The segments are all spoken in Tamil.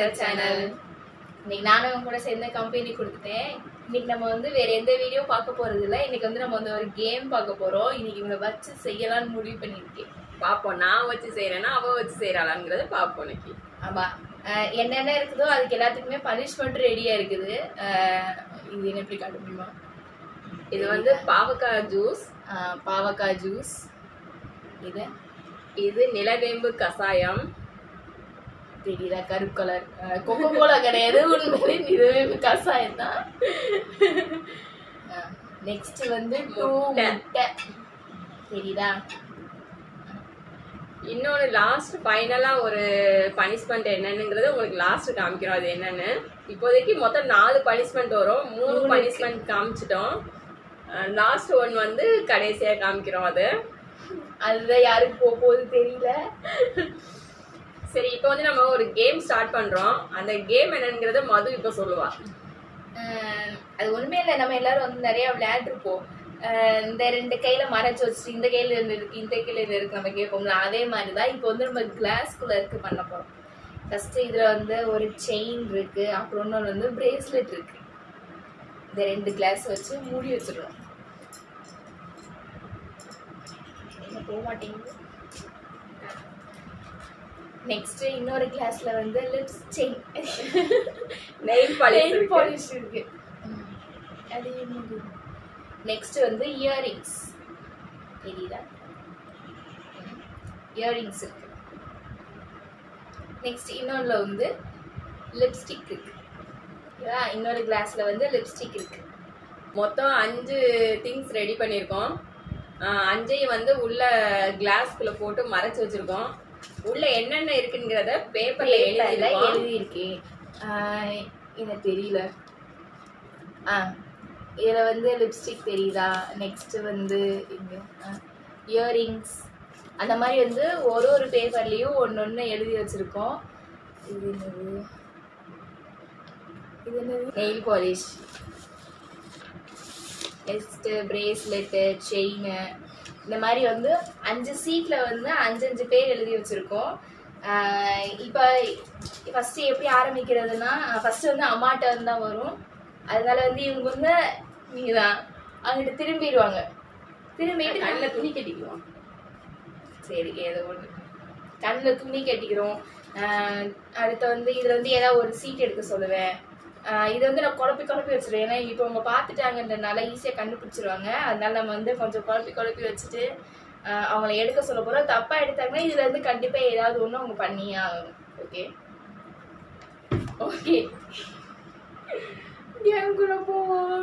கலர் சேனல் இன்னைக்கு நானும் இவங்க கூட சேர்ந்து கம்பெனி கொடுத்துட்டேன் இன்னைக்கு நம்ம வந்து வேற எந்த வீடியோ பார்க்க போறது இல்ல இன்னைக்கு வந்து நம்ம வந்து ஒரு கேம் பார்க்க போறோம் இன்னைக்கு இவங்களை வச்சு செய்யலாம்னு முடிவு பண்ணிருக்கேன் பாப்போம் நான் வச்சு செய்யறேன்னா அவ வச்சு செய்யறாளாங்கிறது பாப்போம் இன்னைக்கு ஆமா அஹ் என்னென்ன இருக்குதோ அதுக்கு எல்லாத்துக்குமே பனிஷ்மெண்ட் ரெடியா இருக்குது அஹ் இது என்ன எப்படி காட்ட முடியுமா இது வந்து பாவக்காய் ஜூஸ் அஹ் பாவக்காய் ஜூஸ் இது இது நிலவேம்பு கசாயம் தெரியுதா கருப்பு கலர் கொக்கோ கோலா கிடையாது உண்மையிலே இதுவே கசாயம் தான் நெக்ஸ்ட் வந்து டூ முட்டை. முட்டை தெரியுதா இன்னொன்னு லாஸ்ட் ஃபைனலா ஒரு பனிஷ்மெண்ட் என்னன்னுங்கிறது உங்களுக்கு லாஸ்ட் காமிக்கிறோம் அது என்னன்னு இப்போதைக்கு மொத்தம் நாலு பனிஷ்மெண்ட் வரும் மூணு பனிஷ்மெண்ட் காமிச்சிட்டோம் லாஸ்ட் ஒன் வந்து கடைசியா காமிக்கிறோம் அது அதுதான் யாருக்கு போக போகுது தெரியல சரி இப்போ வந்து நம்ம ஒரு கேம் ஸ்டார்ட் பண்றோம் அந்த கேம் என்னங்கிறத மது இப்போ சொல்லுவா அஹ் அது ஒண்ணுமே இல்லை நம்ம எல்லாரும் வந்து நிறைய விளையாண்டுருப்போம் அஹ் இந்த ரெண்டு கையில மறைச்சு வச்சுட்டு இந்த கையில இருந்து இருக்கு இந்த கையில இருந்து இருக்கு நம்ம கேட்போம்ல அதே மாதிரி தான் இப்போ வந்து நம்ம கிளாஸ்குள்ள இருக்கு பண்ண போறோம் ஃபர்ஸ்ட் இதுல வந்து ஒரு செயின் இருக்கு அப்புறம் இன்னொன்று வந்து பிரேஸ்லெட் இருக்கு இந்த ரெண்டு கிளாஸ் வச்சு மூடி வச்சிடணும் என்ன போக மாட்டேங்குது நெக்ஸ்ட் இன்னொரு கிளாஸ்ல வந்து lips chain nail polish nail polish இருக்கு அது நெக்ஸ்ட் வந்து இயரிங்ஸ் தெரியுதா இயரிங்ஸ் இருக்கு நெக்ஸ்ட் இன்னொன்றுல வந்து லிப்ஸ்டிக் இருக்கு ஓகேவா? இன்னொரு கிளாஸ்ல வந்து லிப்ஸ்டிக் இருக்கு மொத்தம் அஞ்சு திங்ஸ் ரெடி பண்ணியிருக்கோம் ஆஹ் அஞ்சையும் வந்து உள்ள கிளாஸ்குள்ள போட்டு மறைச்சு வச்சிருக்கோம் உள்ள என்னென்ன இருக்குங்கிறத பேப்பர்ல பேப்பர்ல எழுதிருக்கோம் எழுதியிருக்கேன் ஆஹ் இது தெரியல ஆ இதில் வந்து லிப்ஸ்டிக் தெரியுதா நெக்ஸ்ட் வந்து இங்கே இயரிங்ஸ் அந்த மாதிரி வந்து ஒரு ஒரு பேப்பர்லேயும் ஒன்று ஒன்று எழுதி வச்சுருக்கோம் இது என்னது இது என்னது nail polish next bracelet chain இந்த மாதிரி வந்து அஞ்சு சீட்டில் வந்து அஞ்சு அஞ்சு பேர் எழுதி வச்சுருக்கோம் இப்போ ஃபஸ்ட்டு எப்படி ஆரம்பிக்கிறதுனா ஃபஸ்ட்டு வந்து அம்மாட்ட வந்து தான் வரும் அதனால வந்து இவங்க வந்து நீங்கள் தான் அங்கிட்டு திரும்பிடுவாங்க திரும்பிட்டு கண்ணில் துணி கட்டிக்குவோம் சரி ஏதோ ஒன்று கண்ணில் துணி கட்டிக்கிறோம் ஆஹ் அடுத்து வந்து இதில் வந்து ஏதாவது ஒரு சீட் எடுக்க சொல்லுவேன் ஆஹ் இது வந்து நான் குழப்பி குழப்பி வச்சிருவேன் ஏன்னா இப்போ அவங்க பார்த்துட்டாங்கன்றனால ஈஸியாக கண்டுபிடிச்சிருவாங்க அதனால நம்ம வந்து கொஞ்சம் குழப்பி குழப்பி வச்சுட்டு ஆஹ் அவங்கள எடுக்க சொல்ல போகிறோம் தப்பாக எடுத்தாங்கன்னா இதில் வந்து கண்டிப்பாக ஏதாவது ஒன்று அவங்க பண்ணியே ஆகணும் ஓகே ஓகே என் கூட போவோம்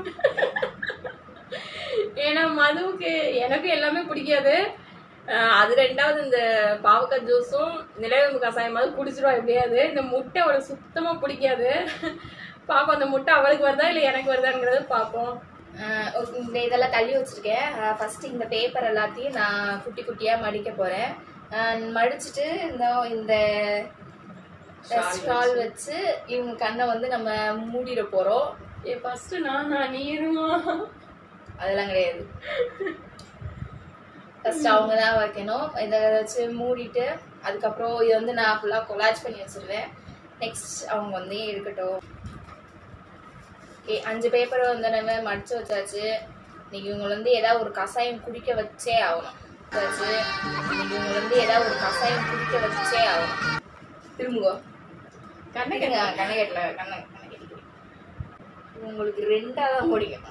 ஏன்னா மதுவுக்கு எனக்கு எல்லாமே பிடிக்காது ஆஹ் அது ரெண்டாவது இந்த பாவக்காய் ஜூஸும் நிலவேம்பு கசாயமாவது குடிச்சிருவா எப்படியாது இந்த முட்டை அவளுக்கு சுத்தமா பிடிக்காது பாப்போம் அந்த முட்டை அவளுக்கு வருதா இல்லை எனக்கு வருதாங்கிறத பார்ப்போம் ஆஹ் ஓ- இந்த இதெல்லாம் தள்ளி வச்சிருக்கேன் ஃபர்ஸ்ட் இந்த பேப்பர் எல்லாத்தையும் நான் குட்டி குட்டியா மடிக்க போறேன் ஆஹ் மடிச்சிட்டு இந்த இந்த Shawl ஸ்டால் வச்சு இவங்க கண்ணை வந்து நம்ம மூடிட போறோம் ஏ ஃபர்ஸ்ட் நான் நான் நீருமா அதெல்லாம் கிடையாது ஃபர்ஸ்ட் அவங்க தான் வைக்கணும் இதை வச்சு மூடிட்டு அதுக்கப்புறம் இது வந்து நான் ஃபுல்லாக கொலாஜ் பண்ணி வச்சிருவேன் நெக்ஸ்ட் அவங்க வந்து எடுக்கட்டும் ஓகே அஞ்சு பேப்பரை வந்து நம்ம மடிச்சு வச்சாச்சு இன்னைக்கு இவங்க வந்து ஏதாவது ஒரு கஷாயம் குடிக்க வச்சே ஆகணும் வச்சாச்சு இன்னைக்கு இவங்க வந்து ஏதாவது ஒரு கஷாயம் குடிக்க வச்சே ஆகணும் திரும்புங்க கண்ணை கண்ணை கண்ணை கட்டல கண்ணை கண்ணை கட்டிக்கிறேன் உங்களுக்கு ரெண்டா தான் முடியும்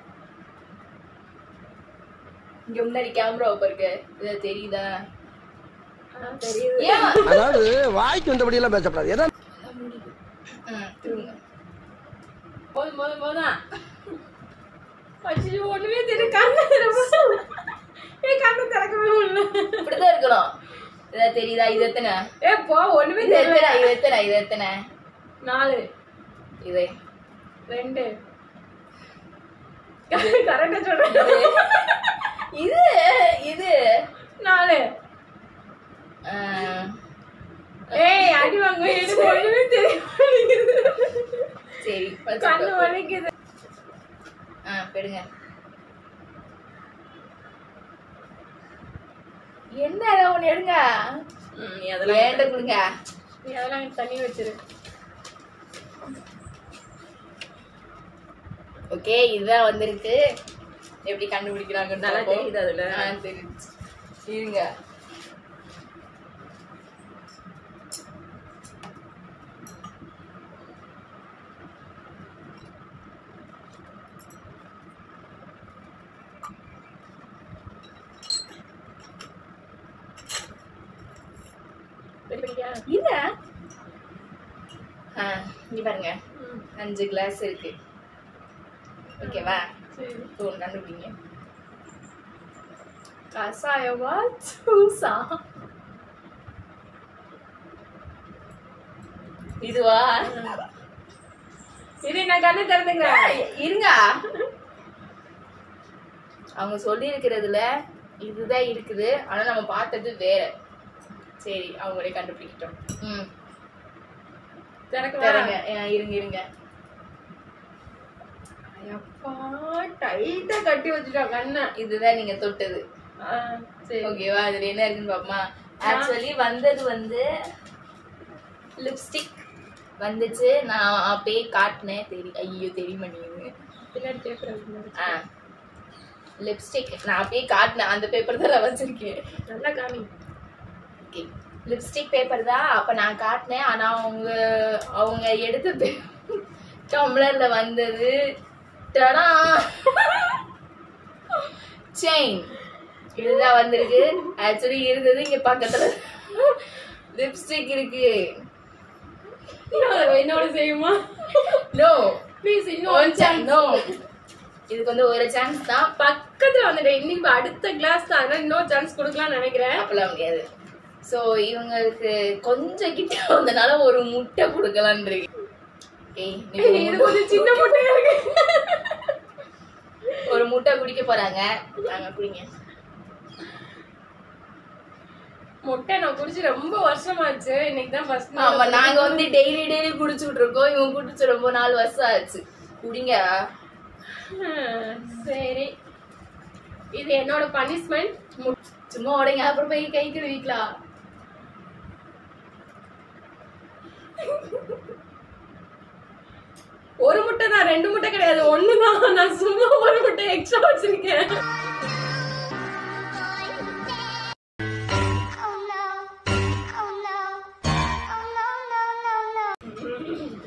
இங்க முன்னாடி கேமரா இருக்கு இது தெரியுதா தெரியுது ஏன் அதாவது வாய்க்கு வந்தபடி எல்லாம் பேசப்படாது எதா ம், திரும்புங்க போதும் போதும் போதும் அச்சோ ஒண்ணுமே தெரியும் கண்ணு ஏ கண்ணு திறக்கவே முடியல இப்படிதான் இருக்கணும் இதா தெரியுதா இது எத்தனை ஏ போ ஒண்ணுமே இது தெரியல எத்தனை இது எத்தனை இது எத்தனை நாலு இது ரெண்டு கரெக்டா சொல்றேன் இது இது நாலு ஆ, ஏய் அடி வாங்க எனக்கு ஒண்ணுமே தெரிய மாட்டேங்குது சரி கண்ணு வலிக்குது ஆ பெடுங்க என்ன ஏதாவது ஒன்று எடுங்க ம், நீ அதெல்லாம் ஏண்ட கொடுங்க நீ அதெல்லாம் தண்ணி வச்சிரு ஓகே இதுதான் வந்திருக்கு எப்படி கண்டுபிடிக்கிறாங்கன்னு நல்லா பார்ப்போம். தெரியுது அதுல. ஆ தெரியுது இருங்க ரெடி பண்ணிட்டியா? இல்ல ஆ இங்க பாருங்க ம், அஞ்சு கிளாஸ் இருக்கு ஓகேவா சரி. ஒன்று கண்டுபிடிங்க கசாயமா ஜூஸா இதுவா இரு நான் கண்ணை திறந்துக்கிறேன் இருங்க அவங்க சொல்லி இருக்கிறதுல இதுதான் இருக்குது ஆனா நம்ம பார்த்தது வேற சரி அவங்களே கண்டுபிடிக்கிட்டோம் ம் திறக்கவா தரங்க இருங்க இருங்க அப்பா டைட்டா கட்டி வச்சுட்டா கண்ணை இதுதான் நீங்க தொட்டது ஆ, சரி ஓகேவா அதுல என்ன இருக்குன்னு பாப்போமா ஆக்சுவலி வந்தது வந்து லிப்ஸ்டிக் வந்துச்சு நான் அப்பயே காட்டினேன் தெரி ஐயோ தெரிய மாட்டேங்குது பின்னாடி பேப்பர் இருக்கு ஆ லிப்ஸ்டிக் நான் அப்பயே காட்டினேன் அந்த பேப்பர் தான் நான் வச்சிருக்கேன் நல்லா காமி ஓகே லிப்ஸ்டிக் பேப்பர் தான் அப்ப நான் காட்டினேன் ஆனா அவங்க அவங்க எடுத்த டம்ளர்ல வந்தது டடா செயின் இதுதான் வந்திருக்கு ஆக்சுவலி இருந்தது இங்க பக்கத்துல லிப்ஸ்டிக் இருக்கு இன்னொரு- இன்னொரு செய்யுமா நோ ப்ளீஸ் இன்னும் நோ இதுக்கு வந்து ஒரு சான்ஸ் தான் பக்கத்துல வந்துட்டேன் இன்னைக்கு அடுத்த கிளாஸ் தான் அதனால இன்னொரு சான்ஸ் கொடுக்கலாம்னு நினைக்கிறேன் அப்பலாம் முடியாது சோ இவங்களுக்கு கொஞ்சம் கிட்ட வந்தனால ஒரு முட்டை கொடுக்கலான் இருக்கு ஏய், நீ ஒரு இது முட்டை- கொஞ்சம் சின்ன முட்டையா இருக்கு ஒரு முட்டை குடிக்க போறாங்க நாங்க குடிங்க முட்டை நான் குடிச்சு ரொம்ப வருஷமாச்சு இன்னைக்கு தான் ஃபர்ஸ்ட் ஆமா நாங்க வந்து டெய்லி டெய்லி குடிச்சுட்டு இருக்கோம் இவங்க குடிச்சு ரொம்ப நாள் வருஷம் ஆச்சு குடிங்க சரி இது என்னோட பனிஷ்மெண்ட் சும்மா உடைங்க அப்புறம் போய் கை கழுவிக்கலாம் ஒரு முட்டை தான் ரெண்டு முட்டை கிடையாது ஒண்ணுதான் நான் சும்மா ஒரு முட்டை எக்ஸ்ட்ரா வச்சிருக்கேன் Oh no. Oh no. Oh no, no, no, no.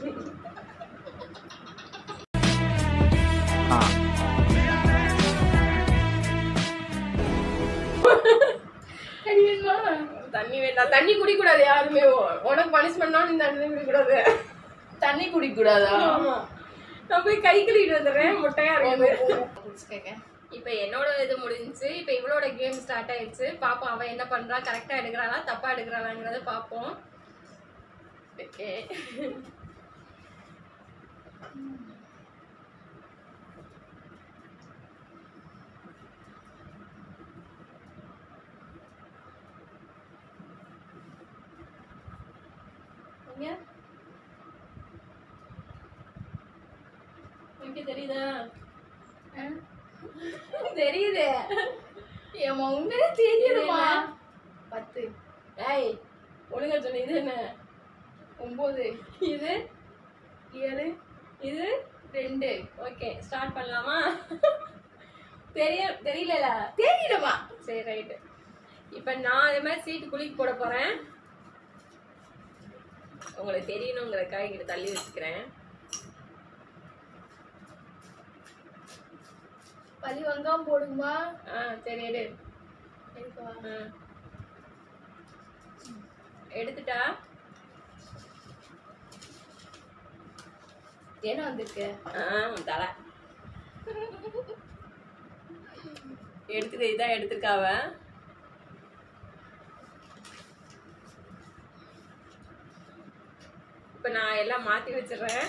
தண்ணி வேண்டாம் தண்ணி குடிக்க கூடாது யாருமே உனக்கு பனிஷ்மெண்ட்னா நீ தண்ணி குடிக்க கூடாது தண்ணி குடிக்க கூடாதா ஆமா நான் போய் கை கழுவிட்டு வந்துடுறேன் முட்டையா இருக்குது குடிச்சுக்கங்க இப்போ என்னோட இது முடிஞ்சுச்சு இப்போ இவளோட கேம் ஸ்டார்ட் ஆயிடுச்சு பாப்போம் அவ என்ன பண்றா கரெக்டா எடுக்கிறாளா தப்பா எடுக்கிறாளாங்கிறத பாப்போம் ஓகே இங்க. உனக்கு தெரியுதா தெரியுது ஏமா உண்மையிலே தெரியுதுமா என்ன? பத்து ஏய் ஒழுங்கா சொன்ன இது என்ன ஒன்பது இது ஏழு இது ரெண்டு ஓகே ஸ்டார்ட் பண்ணலாமா தெரிய தெரியல தெரியுதுமா சரி ரைட்டு இப்போ நான் அதே மாதிரி சீட்டு குளிக்கு போட போறேன் உங்களுக்கு தெரியணுங்கிறக்காக இங்கிட்ட தள்ளி வச்சுக்கிறேன் பழி வங்காம போடுங்கம்மா ஆ சரி எடு எடுக்கவா ஆ. எடுத்துட்டா என்ன வந்திருக்கு ஆ உன் தலை எடுத்துட்டு இதான் எடுத்திருக்காவ இப்ப நான் எல்லாம் மாத்தி வச்சிடுறேன்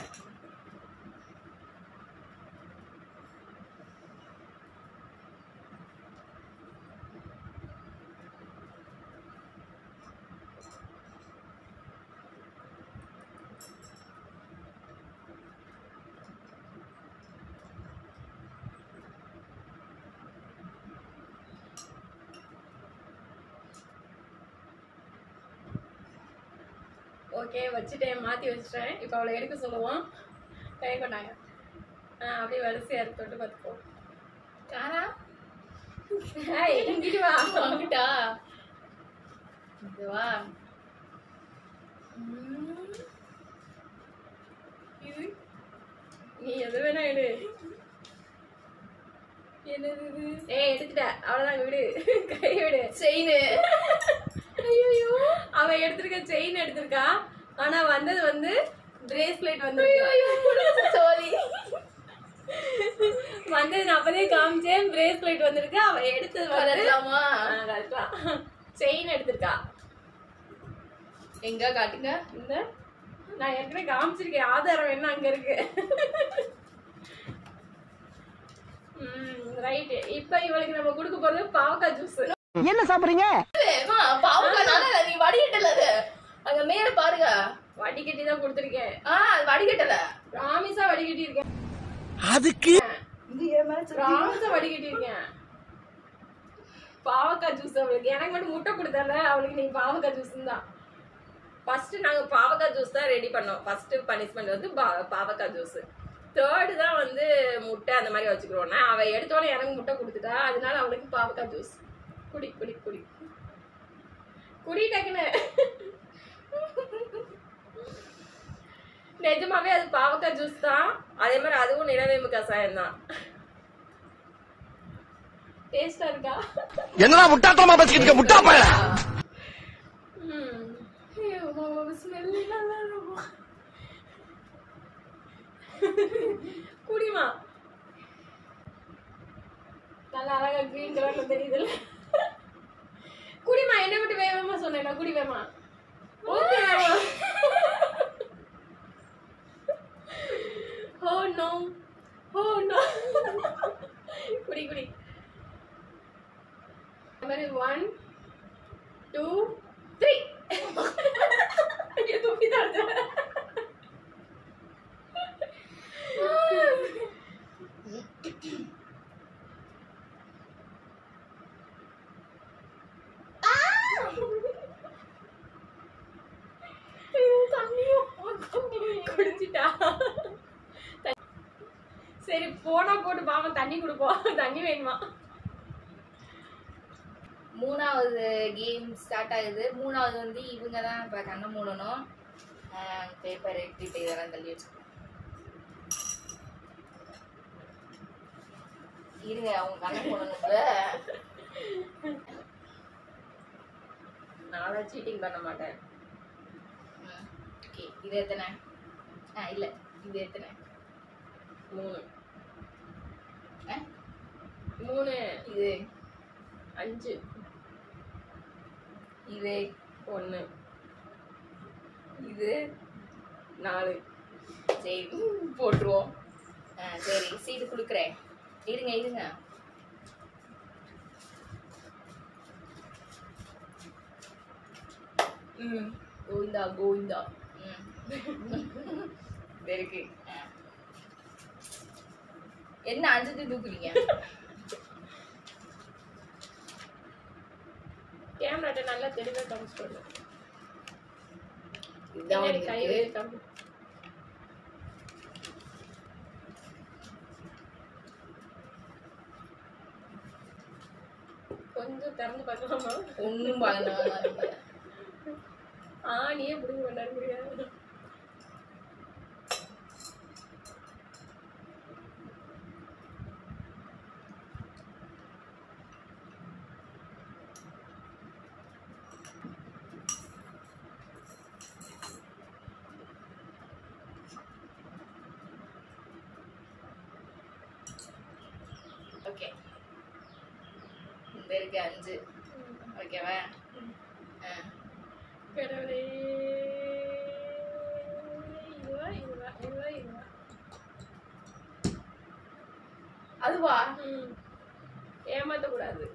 ஓகே வச்சுட்டேன் மாத்தி வச்சிட்டேன் இப்போ அவளை எடுக்க சொல்லுவோம் கை கொண்டாங்க ஆ, அப்படியே வரிசையா இருக்கு தொட்டு பார்த்துக்கோ காரா ஏய், இங்கிட்டு வா வாங்கிட்டா இதுவா உம். இது நீ எது வேணா எடு என்னது இது ஏய் எடுத்துட்ட அவ்வளவுதான் விடு கை விடு செயின் ஐயோ அவ எடுத்திருக்க செயின் எடுத்திருக்கா ஆனா வந்தது வந்து பிரேஸ்லெட் வந்து சோலி வந்தது நான் அப்பதே காமிச்சேன் பிரேஸ்லெட் வந்திருக்கு அவ எடுத்தது வந்து கலரலாமா செயின் எடுத்திருக்கா எங்க காட்டுங்க இந்த நான் ஏற்கனவே காமிச்சிருக்கேன் ஆதாரம் என்ன அங்க இருக்கு ரைட் இப்ப இவளுக்கு நம்ம கொடுக்க போறது பாவக்காய் ஜூஸ் என்ன சாப்பிடுறீங்க ஏம்மா, பாவக்காய்னால நீ வடிகட்டல அது அங்க மேல பாருங்க வடிகட்டி தான் கொடுத்துருக்கேன் ஆ அது வடிகட்டல ராமிஸா வடிகட்டி இருக்கேன் அதுக்கு இது என் மேல சொல்லி- ராமிஸா வடிகட்டி இருக்கேன் பாவக்காய் ஜூஸ் அவளுக்கு எனக்கு மட்டும் முட்டை கொடுத்தால அவளுக்கு நீ பாவக்காய் ஜூஸ் தான் ஃபர்ஸ்ட் நாங்க பாவக்காய் ஜூஸ் தான் ரெடி பண்ணோம் ஃபர்ஸ்ட் பனிஷ்மெண்ட் வந்து பா- பாவக்காய் ஜூஸ் தேர்டு தான் வந்து முட்டை அந்த மாதிரி வச்சுக்கிறோம்னா அவ எடுத்தோடனே எனக்கு முட்டை கொடுத்துட்டா அதனால அவளுக்கு பாவக்காய் ஜூஸ் குடி குடி குடி குடி டக்குன்னு நிஜமாவே அது பாவக்காய் ஜூஸ் தான் அதே மாதிரி அதுவும் நிலவேம்பு கசாயம் தான் டேஸ்டா இருக்கா என்னடா முட்டாத்தனமா பேசிக்கிட்டு இருக்க முட்டா பையல ம் ஐயோ, smell நல்லா இருக்கும். குடிமா நல்லா அழகா கிரீன் கலர்ல தெரியுதுல்ல குடிமா என்ன விட்டு வேகமா சொன்னேன் நான் குடி வேமா okay oh no oh no குடி குடி இந்த மாதிரி ஒன் டூ த்ரீ ஐயோ துப்பி தான் குடிச்சிட்டா சரி போனா போட்டு பாவம் தண்ணி கொடுப்போம் தண்ணி வேணுமா மூணாவது கேம் ஸ்டார்ட் ஆகுது மூணாவது வந்து இவங்க தான் இப்போ கண்ணை மூடணும் பேப்பர் எடுத்துட்டு இதெல்லாம் தள்ளி வச்சுக்கணும் இருங்க அவங்க கண்ணை மூடணும்ல நான் சீட்டிங் பண்ண மாட்டேன் ஓகே இது எத்தனை ஆ இல்லை இது எத்தனை மூணு ஆ, மூணு இது அஞ்சு இது ஒன்று இது நாலு சரி போட்டுருவோம் ஆ சரி சீட்டு கொடுக்குறேன் இருங்க இருங்க ம் கோவிந்தா கோவிந்தா ம் இது இருக்கு ஆ. என்ன அஞ்சு தூக்குறீங்க கேமராட்ட நல்லா தெளிவாக காமிச்சிட்டு இதுதான் பின்னாடி கை இருக்கு. வச்சு காமி. கொஞ்சம் திறந்து பார்க்கலாமா ஒண்ணும் பண்ண ஆ நீயே பிடிங்க கொண்டாட முடியாது ஓகே இந்த இருக்கு அஞ்சு ஓகேவா ஆ கடவுளே இதுவா இதுவா இதுவா இதுவா அதுவா ம். ஏமாத்தக்கூடாது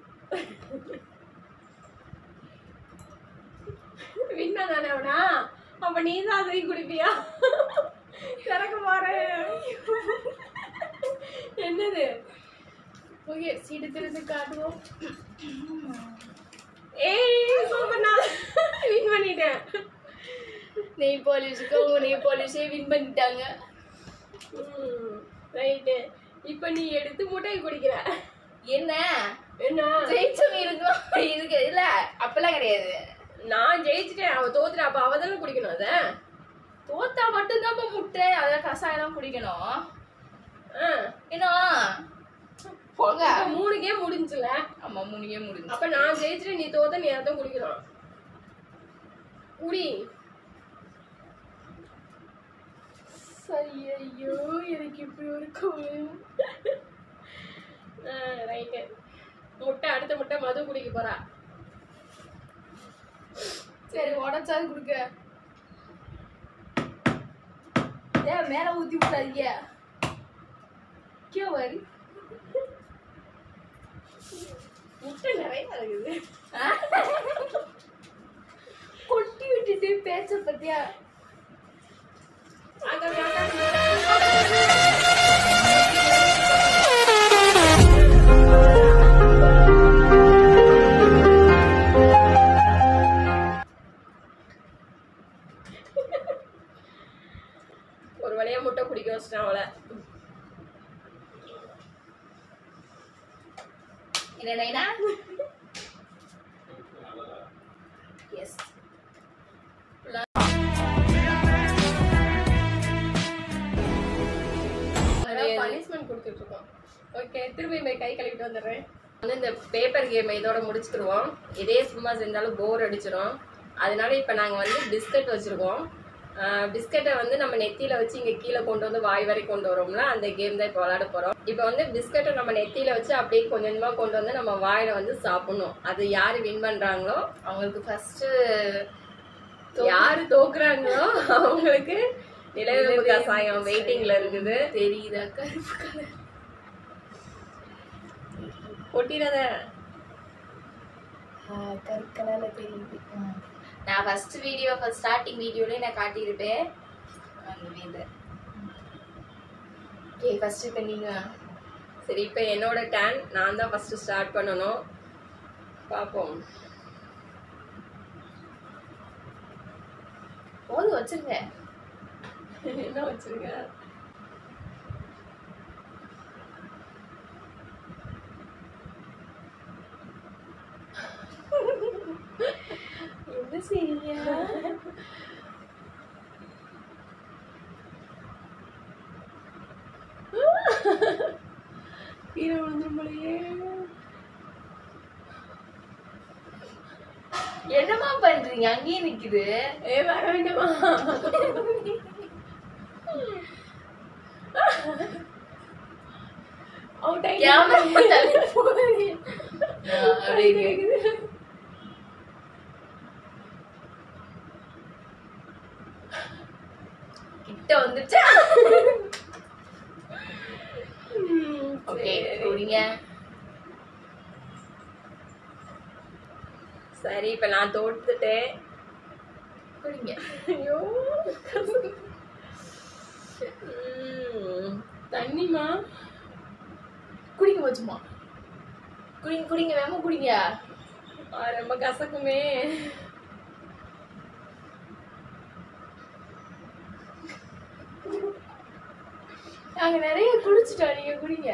வின்னா தானே அவனா அப்ப நீ தான் அதையும் குடிப்பியா திறக்க போறேன் என்னது ஓகே சீட்டு திறந்து காட்டுவோம் ஏய் சூப்பர் நான் வின் பண்ணிட்டேன் நெய் பாலிஷுக்கு அவங்க நெய் பாலிஷே வின் பண்ணிட்டாங்க ம். ரைட்டு இப்ப நீ எடுத்து முட்டையை குடிக்கிற என்ன என்ன ஜெயிச்சவங்க இருக்கும் இதுக்கு இல்ல அப்பெல்லாம் கிடையாது நான் ஜெயிச்சிட்டேன் அவ தோத்துட்டா அப்ப அவ தானே குடிக்கணும் அத தோத்தா மட்டும்தான் இப்ப முட்டை அத கசாயம் குடிக்கணும் ஆ. என்ன போங்க இப்ப மூணு கேம் முடிஞ்சுல ஆமா மூணுக்கே முடிஞ்சு அப்ப நான் ஜெயிச்சிட்டு நீ தோத்த நீ அதான் குடிக்கணும் குடி சரி ஐயோ எனக்கு இப்படி ஒரு கோவம் ரைட்டு முட்டை அடுத்த முட்டை மது குடிக்க போறா சரி உடச்சாது குடுக்க ஏன் மேல ஊத்தி விட்டாதீங்க கே வரி முட்டை நிறைய இருக்குது கொட்டி விட்டுட்டு பேச்ச பத்தியா அங்க அங்க ஒரு வழியா முட்டை குடிக்க வச்சிட்டேன் அவளை என்ன நைனா எஸ் பனிஷ்மெண்ட் கொடுத்துட்டு இருக்கோம் ஓகே திரும்பி போய் கை கழுவிட்டு வந்துடுறேன் வந்து இந்த பேப்பர் கேம் இதோட முடிச்சுக்கிடுவோம் இதே சும்மா செஞ்சாலும் போர் அடிச்சிடும் அதனால இப்போ நாங்கள் வந்து பிஸ்கட் வச்சுருக்கோம் பிஸ்கட்டை வந்து நம்ம நெத்தியில வச்சு இங்கே கீழே கொண்டு வந்து வாய் வரை கொண்டு வரோம்ல அந்த கேம் தான் இப்போ விளையாட போகிறோம் இப்போ வந்து பிஸ்கட்டை நம்ம நெத்தியில வச்சு அப்படியே கொஞ்சம் கொஞ்சமாக கொண்டு வந்து நம்ம வாயில வந்து சாப்பிடணும் அது யார் வின் பண்ணுறாங்களோ அவங்களுக்கு ஃபர்ஸ்ட் யாரு தோக்குறாங்களோ அவங்களுக்கு நிலவு கசாயம் வெயிட்டிங்ல இருக்குது தெரியுதா கருப்பு கலர் கொட்டிடாத கருப்பு கலர்ல தெரியுது ம். நான் ஃபர்ஸ்ட் வீடியோ ஃபர்ஸ்ட் ஸ்டார்டிங் வீடியோலயே நான் காட்டியிருப்பேன் அந்த இது ஓகே ஃபர்ஸ்ட் இப்போ நீங்க சரி இப்போ என்னோட டேன் நான் தான் ஃபர்ஸ்ட் ஸ்டார்ட் பண்ணணும் பார்ப்போம் போது வச்சிருங்க என்ன வச்சிருக்க என்ன செய்ய கீழே விழுந்துரும் போலயே என்னமா பண்றீங்க அங்கேயே நிக்குது ஏ வர வேண்டாமா அவுட் கேமரா தள்ளி போகுது. ஆ, அப்படியே இருக்கு. கிட்ட வந்துச்சா ஓகே குடிங்க சரி இப்ப நான் தோத்துட்டேன் குடிங்க ஐயோ ம், தண்ணிமா குடிங்க வச்சுமா குடிங்க குடிங்க வேமா குடிங்க ஆ, ரொம்ப கசக்குமே நாங்க நிறைய குடிச்சிட்டோம் நீங்க குடிங்க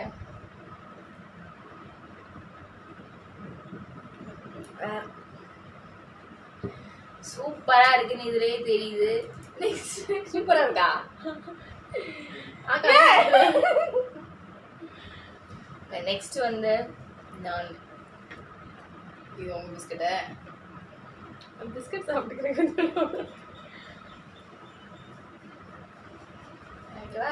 சூப்பரா இருக்குன்னு இதுலயே தெரியுது நெக்ஸ்ட் சூப்பரா இருக்கா நெக்ஸ்ட் வந்து நான் இது உங்க பிஸ்கட்ட பிஸ்கட் சாப்பிட்டுக்கிறேன் ஓகேவா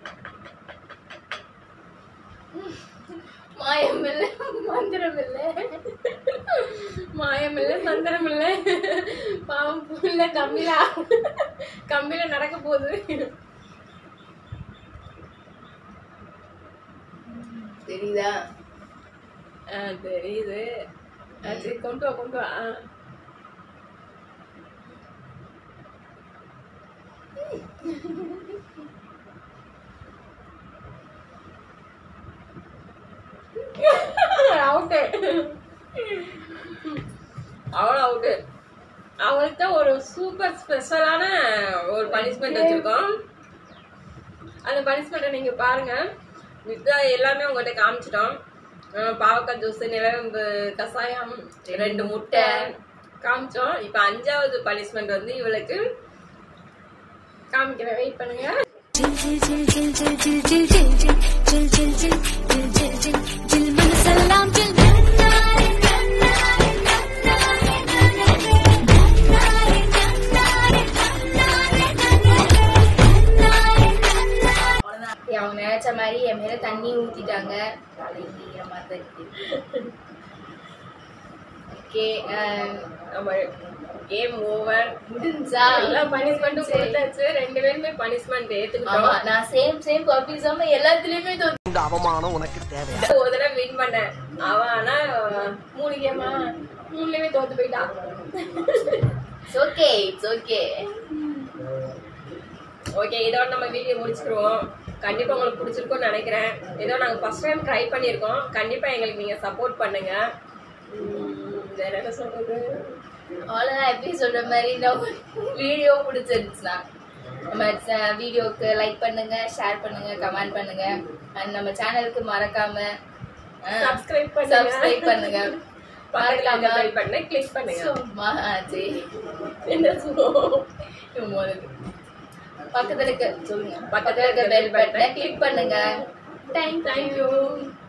மாயம் இல்லை மந்திரம் இல்லை மாயம் இல்ல மந்திரம் இல்ல பாவம் புள்ள கம்பிலா கம்பில நடக்க போகுது தெரியுதா ஆ, தெரியுது ஆ, சரி கொண்டு வா கொண்டு வா ஆ. அவுட்டு அவள் அவுட்டு அவளுக்கு தான் ஒரு சூப்பர் ஸ்பெஷலான ஒரு பனிஷ்மெண்ட் வச்சிருக்கோம் அந்த பனிஷ்மெண்ட்டை நீங்க பாருங்க இதுதான் எல்லாமே உங்கள்கிட்ட காமிச்சிட்டோம் அஹ் பாவக்காய் ஜூஸ் நிலவேம்பு கசாயம் ரெண்டு முட்டை காமிச்சோம் இப்ப அஞ்சாவது பனிஷ்மெண்ட் வந்து இவளுக்கு காமிக்கிறேன் வெயிட் பண்ணுங்க जिल जिल जिल जिल जिल जिल जिल जिल जिल जिल जिल जिल जिल जिल जिल मन सलाम जिल அவ்வளவுதான். ஏய், அவங்க நினைச்ச மாதிரி என் மேல தண்ணி ஊத்திட்டாங்க ஓகே நம்ம கேம் ஓவர் முடிஞ்சா எல்லா பனிஷ்மெண்ட்டும் கொடுத்தாச்சு ரெண்டு பேருமே பனிஷ்மெண்ட் ஆமா ஏத்துக்கிட்டோம் நான் சேம் சேம் பப்பிசாம எல்லாத்துலயுமே தோத்து இந்த அவமானம் உனக்கு தேவை ஒரு தடவை வின் பண்ணேன் அவன் ஆனா மூணு கேமா மூணுலயுமே தோத்து போயிட்டான் it's okay it's okay okay இதோட நம்ம வீடியோ முடிச்சுக்கிருவோம் கண்டிப்பா உங்களுக்கு பிடிச்சிருக்கும்னு நினைக்கிறேன் ஏதோ நாங்க ஃபர்ஸ்ட் டைம் ட்ரை பண்ணியிருக்கோம் கண்டிப்பா எங்களுக்கு நீங்க சப்போர்ட் பண்ணுங்க உம், வேற என்ன சொல்றது அவ்வளோதான் எப்படி சொல்ற மாதிரி இந்த வீடியோ பிடிச்சிருந்துச்சுன்னா நம்ம வீடியோக்கு லைக் பண்ணுங்க ஷேர் பண்ணுங்க கமெண்ட் பண்ணுங்க அண்ட் நம்ம சேனலுக்கு மறக்காம சப்ஸ்கிரைப் பண்ணுங்க சப்ஸ்கிரைப் பண்ணுங்க பக்கத்துல மறக்காம பெல் பட்டனை கிளிக் பண்ணுங்க சும்மா ஆச்சு என்ன சொல்லுவோம் பக்கத்துல இருக்க சொல்லுங்க பக்கத்துல பக்கத்துல இருக்க இருக்க பெல் bell button பட்டனை கிளிக் பண்ணுங்க தேங்க்யூ